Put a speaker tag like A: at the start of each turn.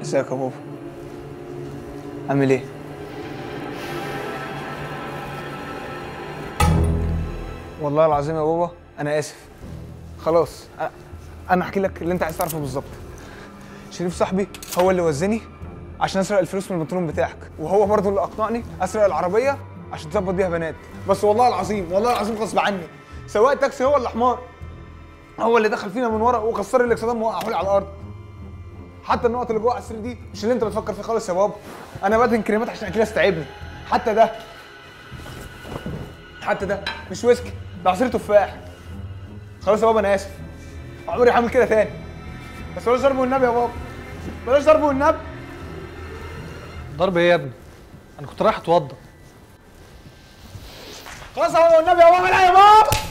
A: ازيك يا بابا عامل ايه والله العظيم يا بابا انا اسف خلاص أ- انا احكي لك اللي انت عايز تعرفه بالظبط شريف صاحبي هو اللي وزني عشان اسرق الفلوس من البنطلون بتاعك وهو برضه اللي اقنعني اسرق العربيه عشان تظبط بيها بنات بس والله العظيم والله العظيم غصب عني سواق التاكسي هو اللي حمار هو اللي دخل فينا من ورا وكسر لي الاكسدام ووقعه لي على الارض حتى النقط اللي جوه على السرير دي مش اللي انت بتفكر فيه خالص يا بابا انا بدهن كريمات عشان اكلها استعبني حتى ده حتى ده مش ويسكي ده عصير تفاح خلاص يا بابا انا اسف عمري هعمل كده تاني بس بلاش ضرب والنبي يا بابا بلاش ضرب والنبي
B: ضرب ايه يا ابني انا كنت رايح اتوضى
A: خلاص يا بابا والنبي يا بابا لا يا بابا